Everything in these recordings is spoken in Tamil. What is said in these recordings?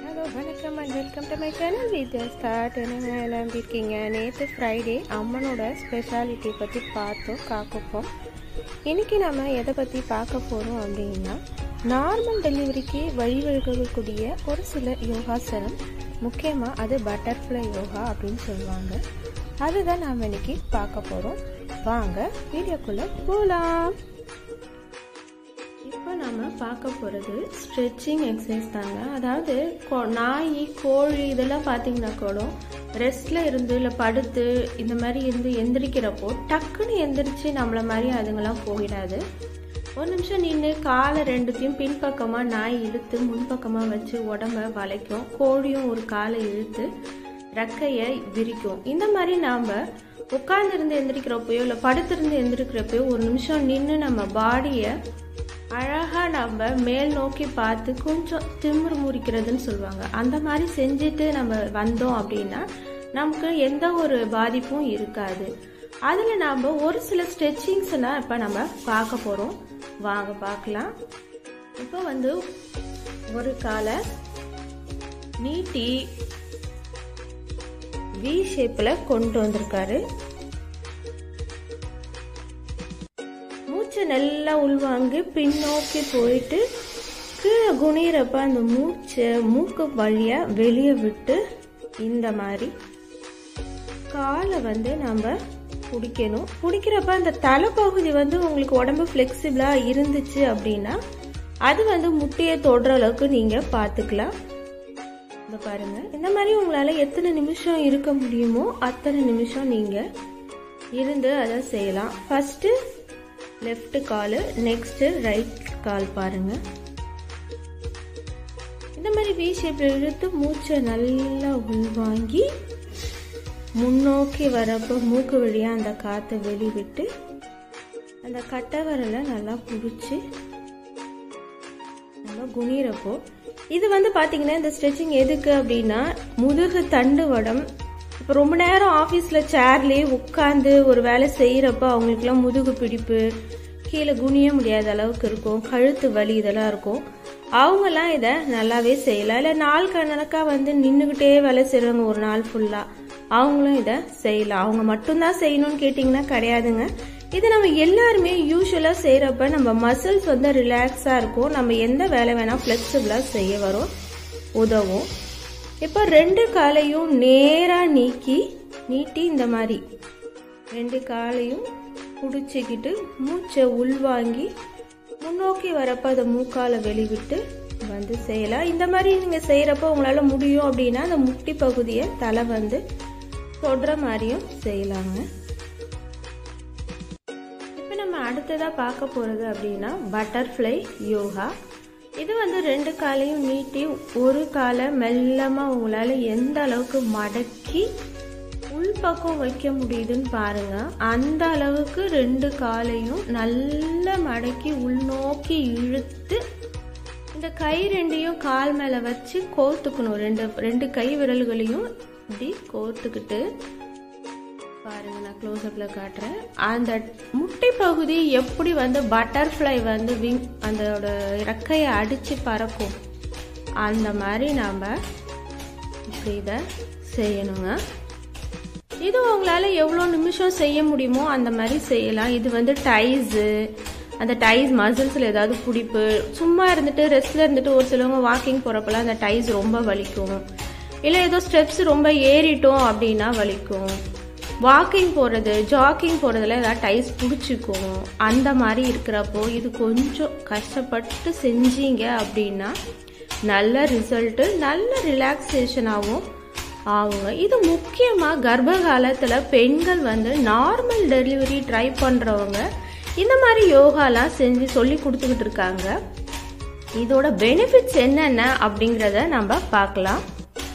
ஹலோ வணக்கம் and welcome to my channel Vidya start என்னங்க எல்லாம் எப்படி இருக்கீங்க நேற்று ஃப்ரைடே அம்மனோட ஸ்பெஷாலிட்டி பற்றி பார்த்தோம் காக்கப்போம் இன்றைக்கி நம்ம எதை பற்றி பார்க்க போகிறோம் அப்படின்னா நார்மல் டெலிவரிக்கு வழிவகுக்கக்கூடிய ஒரு சில யோகாசனம் முக்கியமாக அது பட்டர்ஃப்ளை யோகா அப்படின்னு சொல்லுவாங்க அதுதான் நாம் இன்னைக்கு பார்க்க போகிறோம் வாங்க வீடியோக்குள்ளே போகலாம் இப்போ நம்ம பார்க்க போகிறது ஸ்ட்ரெச்சிங் எக்ஸசைஸ் தாங்க அதாவது கொ- நாய் கோழி இதெல்லாம் பார்த்தீங்கன்னா கூட ரெஸ்ட்டில் இருந்து இல்லை படுத்து இந்த மாதிரி இருந்து எந்திரிக்கிறப்போ டக்குன்னு எந்திரிச்சு நம்மளை மாதிரி அதுங்கெல்லாம் போயிடாது ஒரு நிமிஷம் நின்று காலை ரெண்டுத்தையும் பின்பக்கமாக நாய் இழுத்து முன்பக்கமாக வச்சு உடம்ப வளைக்கும் கோழியும் ஒரு காலை இழுத்து ரெக்கையை விரிக்கும் இந்த மாதிரி நாம் உட்கார்ந்திருந்து எந்திரிக்கிறப்பையோ இல்லை படுத்திருந்து எந்திரிக்கிறப்பையோ ஒரு நிமிஷம் நின்று நம்ம பாடியை அழகாக நம்ம மேல் நோக்கி பார்த்து கொஞ்சம் திமிரு முறிக்கிறதுன்னு சொல்லுவாங்க அந்த மாதிரி செஞ்சுட்டு நம்ம வந்தோம் அப்படின்னா நமக்கு எந்த ஒரு பாதிப்பும் இருக்காது அதில் நாம் ஒரு சில ஸ்ட்ரெச்சிங்ஸ்னால் இப்போ நம்ம பார்க்க போகிறோம் வாங்க பார்க்கலாம் இப்போ வந்து ஒரு காலை நீட்டி வி ஷேப்பில் கொண்டு வந்திருக்காரு மூச்சை நல்லா உள்வாங்கி பின்னோக்கி போயிட்டு கீழே குனிகிறப்ப அந்த மூச்சை மூக்கு வழியாக வெளியே விட்டு இந்த மாதிரி காலை வந்து நம்ம பிடிக்கணும் பிடிக்கிறப்ப அந்த தலைப்பகுதி வந்து உங்களுக்கு உடம்பு ஃப்ளெக்சிபிளாக இருந்துச்சு அப்படின்னா அது வந்து முட்டையை தொடுற அளவுக்கு நீங்கள் பார்த்துக்கலாம் இந்த பாருங்க இந்த மாதிரி உங்களால் எத்தனை நிமிஷம் இருக்க முடியுமோ அத்தனை நிமிஷம் நீங்கள் இருந்து அதை செய்யலாம் ஃபஸ்ட்டு லெஃப்ட் காலு நெக்ஸ்ட்டு ரைட் கால் பாருங்க இந்த மாதிரி வி ஷேப்பில் இழுத்து மூச்சை நல்லா உள்வாங்கி முன்னோக்கி வரப்போ மூக்கு வழியாக அந்த காற்றை வெளிவிட்டு அந்த கட்டை விரலை நல்லா பிடிச்சி நம்ம குனிறப்போ இது வந்து பார்த்தீங்கன்னா இந்த ஸ்ட்ரெச்சிங் எதுக்கு அப்படின்னா முதுகு தண்டு வடம் இப்போ ரொம்ப நேரம் ஆஃபீஸில் சேர்லேயே உட்காந்து ஒரு வேலை செய்கிறப்ப அவங்களுக்குலாம் முதுகு பிடிப்பு கீழே குனிய முடியாத அளவுக்கு இருக்கும் கழுத்து வலி இதெல்லாம் இருக்கும் அவங்கெல்லாம் இதை நல்லாவே செய்யலாம் இல்லை நாள் கணக்காக வந்து நின்றுக்கிட்டே வேலை செய்கிறவங்க ஒரு நாள் ஃபுல்லாக அவங்களும் இதை செய்யலாம் அவங்க மட்டும்தான் செய்யணும்னு கேட்டிங்கன்னா கிடையாதுங்க இது நம்ம எல்லாருமே யூஸ்வலாக செய்கிறப்ப நம்ம மசில்ஸ் வந்து ரிலாக்ஸாக இருக்கும் நம்ம எந்த வேலை வேணால் ஃப்ளெக்சிபிளாக செய்ய வரும் உதவும் இப்போ ரெண்டு காலையும் நேராக நீக்கி நீட்டி இந்த மாதிரி ரெண்டு காலையும் பிடிச்சிக்கிட்டு மூச்சை உள்வாங்கி முன்னோக்கி வரப்போ அதை மூக்கால வெளிவிட்டு வந்து செய்யலாம் இந்த மாதிரி நீங்கள் செய்கிறப்போ உங்களால் முடியும் அப்படின்னா அந்த முட்டி பகுதியை தலை வந்து தொடுற மாதிரியும் செய்யலாங்க இப்போ நம்ம அடுத்ததாக பார்க்க போகிறது அப்படின்னா பட்டர்ஃப்ளை யோகா இது வந்து ரெண்டு காலையும் நீட்டி ஒரு காலை மெல்லமாக உங்களால் எந்த அளவுக்கு மடக்கி உள்பக்கம் வைக்க முடியுதுன்னு பாருங்க அந்த அளவுக்கு ரெண்டு காலையும் நல்ல மடக்கி உள்நோக்கி இழுத்து இந்த கை ரெண்டையும் கால் மேலே வச்சு கோர்த்துக்கணும் ரெண்டு ரெண்டு கை விரல்களையும் இப்படி கோர்த்துக்கிட்டு பாருங்க நான் க்ளோஸ்அப்ல காட்டுறேன் அந்த முட்டை பகுதி எப்படி வந்து பட்டர்ஃப்ளை வந்து விங் அதோட இறக்கையை அடிச்சு பறக்கும் அந்த மாதிரி நாம் இப்படி இதை செய்யணுங்க இது உங்களால் எவ்வளோ நிமிஷம் செய்ய முடியுமோ அந்த மாதிரி செய்யலாம் இது வந்து டைஸு அந்த டைஸ் மசில்ஸில் ஏதாவது பிடிப்பு சும்மா இருந்துட்டு ரெஸ்ட்டில் இருந்துட்டு ஒரு சிலவங்க வாக்கிங் போகிறப்பெல்லாம் அந்த டைஸ் ரொம்ப வலிக்கும் இல்லை ஏதோ ஸ்டெப்ஸ் ரொம்ப ஏறிட்டோம் அப்படின்னா வலிக்கும் வாக்கிங் போகிறது ஜாக்கிங் போகிறதுல ஏதாவது டைஸ் பிடிச்சிக்கும் அந்த மாதிரி இருக்கிறப்போ இது கொஞ்சம் கஷ்டப்பட்டு செஞ்சீங்க அப்படின்னா நல்ல ரிசல்ட்டு நல்ல ரிலாக்ஸேஷனாகவும் ஆகுங்க இது முக்கியமாக கர்ப்ப காலத்தில் பெண்கள் வந்து நார்மல் டெலிவரி ட்ரை பண்ணுறவங்க இந்த மாதிரி யோகாலாம் செஞ்சு சொல்லி கொடுத்துக்கிட்டு இருக்காங்க இதோட பெனிஃபிட்ஸ் என்னென்ன அப்படிங்கிறத நம்ம பார்க்கலாம்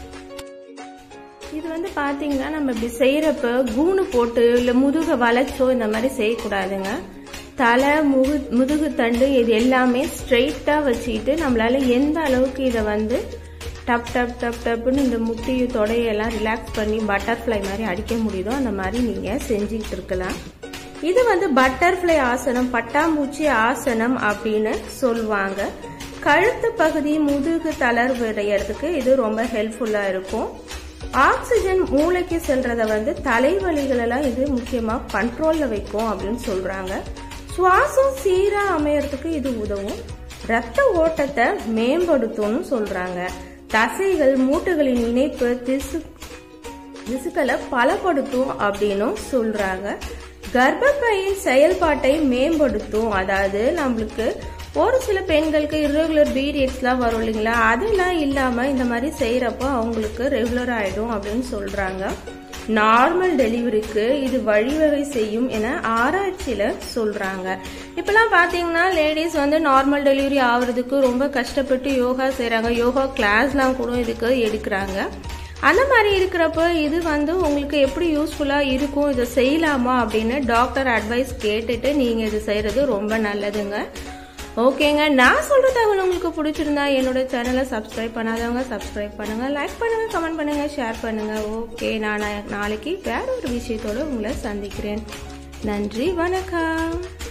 இது வந்து பார்த்தீங்கன்னா நம்ம இப்படி செய்கிறப்ப கூணு போட்டு இல்லை முதுகை வளைச்சோ இந்த மாதிரி செய்யக்கூடாதுங்க தலை முகு முதுகு தண்டு இது எல்லாமே ஸ்ட்ரெயிட்டாக வச்சுக்கிட்டு நம்மளால எந்த அளவுக்கு இதை வந்து டப் டப் டப் டப்னு இந்த முட்டி தொடையெல்லாம் ரிலாக்ஸ் பண்ணி பட்டர்ஃப்ளை மாதிரி அடிக்க முடியுதோ அந்த மாதிரி நீங்கள் செஞ்சுக்கிட்டு இருக்கலாம் இது வந்து பட்டர்ஃப்ளை ஆசனம் பட்டாம்பூச்சி ஆசனம் அப்படின்னு சொல்லுவாங்க கழுத்து பகுதி முதுகு தளர்வு அடையிறதுக்கு இது ரொம்ப ஹெல்ப்ஃபுல்லாக இருக்கும் ஆக்சிஜன் மூளைக்கு செல்றத வந்து தலைவலிகள் எல்லாம் இது முக்கியமாக கண்ட்ரோலில் வைக்கும் அப்படின்னு சொல்கிறாங்க சுவாசம் சீராக அமையறதுக்கு இது உதவும் ரத்த ஓட்டத்தை மேம்படுத்தும்னு சொல்கிறாங்க தசைகள் மூட்டுகளின் இணைப்பு திசு திசுக்களை பலப்படுத்தும் அப்படின்னும் சொல்றாங்க கர்ப்பப்பையின் செயல்பாட்டை மேம்படுத்தும் அதாவது நம்மளுக்கு ஒரு சில பெண்களுக்கு irregular பீரியட்ஸ்லாம் வரும் இல்லைங்களா அதெல்லாம் இல்லாமல் இந்த மாதிரி செய்கிறப்போ அவங்களுக்கு ரெகுலர் ஆகிடும் அப்படின்னு சொல்கிறாங்க நார்மல் டெலிவரிக்கு இது வழிவகை செய்யும் என ஆராய்ச்சியில் சொல்கிறாங்க இப்போலாம் பார்த்தீங்கன்னா லேடிஸ் வந்து நார்மல் டெலிவரி ஆகிறதுக்கு ரொம்ப கஷ்டப்பட்டு யோகா செய்கிறாங்க யோகா கிளாஸ்லாம் கூட இதுக்கு எடுக்கிறாங்க அந்த மாதிரி இருக்கிறப்ப இது வந்து உங்களுக்கு எப்படி யூஸ்ஃபுல்லாக இருக்கும் இதை செய்யலாமா அப்படின்னு டாக்டர் அட்வைஸ் கேட்டுட்டு நீங்கள் இது செய்கிறது ரொம்ப நல்லதுங்க ஓகேங்க நான் சொல்கிற தகவல் உங்களுக்கு பிடிச்சிருந்தா என்னோட சேனலை சப்ஸ்கிரைப் பண்ணாதவங்க சப்ஸ்கிரைப் பண்ணுங்கள் லைக் பண்ணுங்கள் கமெண்ட் பண்ணுங்கள் ஷேர் பண்ணுங்கள் ஓகே நான் நாளைக்கு வேற ஒரு விஷயத்தோடு உங்களை சந்திக்கிறேன் நன்றி வணக்கம்